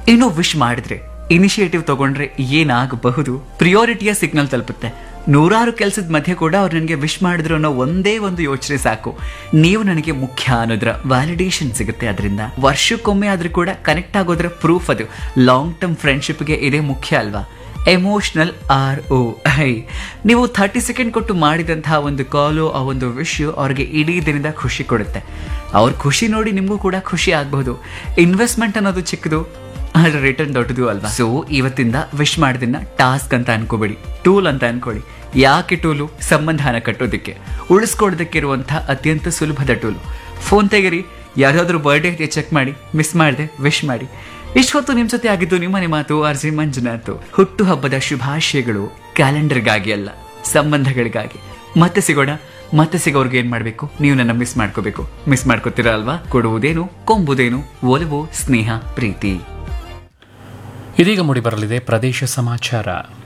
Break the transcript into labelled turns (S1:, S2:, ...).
S1: ಇನ್ನು ವಿಶ್ ಮಾಡಿದ್ರೆ ಇನಿಷಿಯೇಟಿವ್ ತಗೊಂಡ್ರೆ ಏನಾಗಬಹುದು ಪ್ರಿಯಾರಿಟಿಯ ಸಿಗ್ನಲ್ ತಲುಪುತ್ತೆ ನೂರಾರು ಕೆಲಸದ ಮಧ್ಯೆ ಕೂಡ ಅವ್ರು ನನಗೆ ವಿಶ್ ಮಾಡಿದ್ರು ಅನ್ನೋ ಒಂದೇ ಒಂದು ಯೋಚನೆ ಸಾಕು ನೀವು ನನಗೆ ಮುಖ್ಯ ಅನ್ನೋದ್ರ ವ್ಯಾಲಿಡೇಷನ್ ಸಿಗುತ್ತೆ ಅದರಿಂದ ವರ್ಷಕ್ಕೊಮ್ಮೆ ಆದ್ರೂ ಕೂಡ ಕನೆಕ್ಟ್ ಆಗೋದ್ರ ಪ್ರೂಫ್ ಅದು ಲಾಂಗ್ ಟರ್ಮ್ ಫ್ರೆಂಡ್ಶಿಪ್ಗೆ ಇದೇ ಮುಖ್ಯ ಅಲ್ವಾ ಎಮೋಷನಲ್ ಆರ್ ಓ ಐ ನೀವು ಥರ್ಟಿ ಸೆಕೆಂಡ್ ಕೊಟ್ಟು ಮಾಡಿದಂತಹ ಒಂದು ಕಾಲು ಆ ಒಂದು ವಿಷಯ ಅವ್ರಿಗೆ ಇಡೀ ದಿನದ ಖುಷಿ ಕೊಡುತ್ತೆ ಅವ್ರ ಖುಷಿ ನೋಡಿ ನಿಮಗೂ ಕೂಡ ಖುಷಿ ಆಗಬಹುದು ಇನ್ವೆಸ್ಟ್ಮೆಂಟ್ ಅನ್ನೋದು ಚಿಕ್ಕದು ಅದ್ರ ರಿಟರ್ನ್ ದೊಡ್ಡದು ಅಲ್ವಾ ಸೊ ಇವತ್ತಿಂದ ವಿಶ್ ಮಾಡಿದನ್ನ ಟಾಸ್ಕ್ ಅಂತ ಅನ್ಕೋಬೇಡಿ ಟೂಲ್ ಅಂತ ಅನ್ಕೊಳ್ಳಿ ಯಾಕೆ ಟೂಲು ಸಂಬಂಧನ ಕಟ್ಟೋದಕ್ಕೆ ಉಳಿಸ್ಕೊಡೋದಕ್ಕೆ ಇರುವಂತಹ ಅತ್ಯಂತ ಸುಲಭದ ಟೂಲು ಫೋನ್ ತೆಗಿರಿ ಯಾವ್ದಾದ್ರು ಬರ್ಡೇ ಚೆಕ್ ಮಾಡಿ ಮಿಸ್ ಮಾಡಿದೆ ವಿಶ್ ಮಾಡಿ ಇಷ್ಟೊತ್ತು ನಿಮ್ ಜೊತೆ ಆಗಿದ್ದು ನಿಮ್ಮನೆ ಮಾತು ಅರ್ಜಿ ಮಂಜುನಾಥ್ ಹುಟ್ಟು ಹಬ್ಬದ ಶುಭಾಶಯಗಳು ಕ್ಯಾಲೆಂಡರ್ಗಾಗಿ ಅಲ್ಲ ಸಂಬಂಧಗಳಿಗಾಗಿ ಮತ್ತೆ ಸಿಗೋಣ ಮತ್ತೆ ಸಿಗೋರ್ಗೆ ಏನ್ ಮಾಡ್ಬೇಕು ನೀವು ನನ್ನ ಮಿಸ್ ಮಾಡ್ಕೋಬೇಕು ಮಿಸ್ ಮಾಡ್ಕೋತೀರಾ ಅಲ್ವಾ ಕೊಡುವುದೇನು ಕೊಂಬುದೇನು ಒಲವು ಸ್ನೇಹ ಪ್ರೀತಿ
S2: ಇದೀಗ ಮೂಡಿಬರಲಿದೆ ಪ್ರದೇಶ ಸಮಾಚಾರ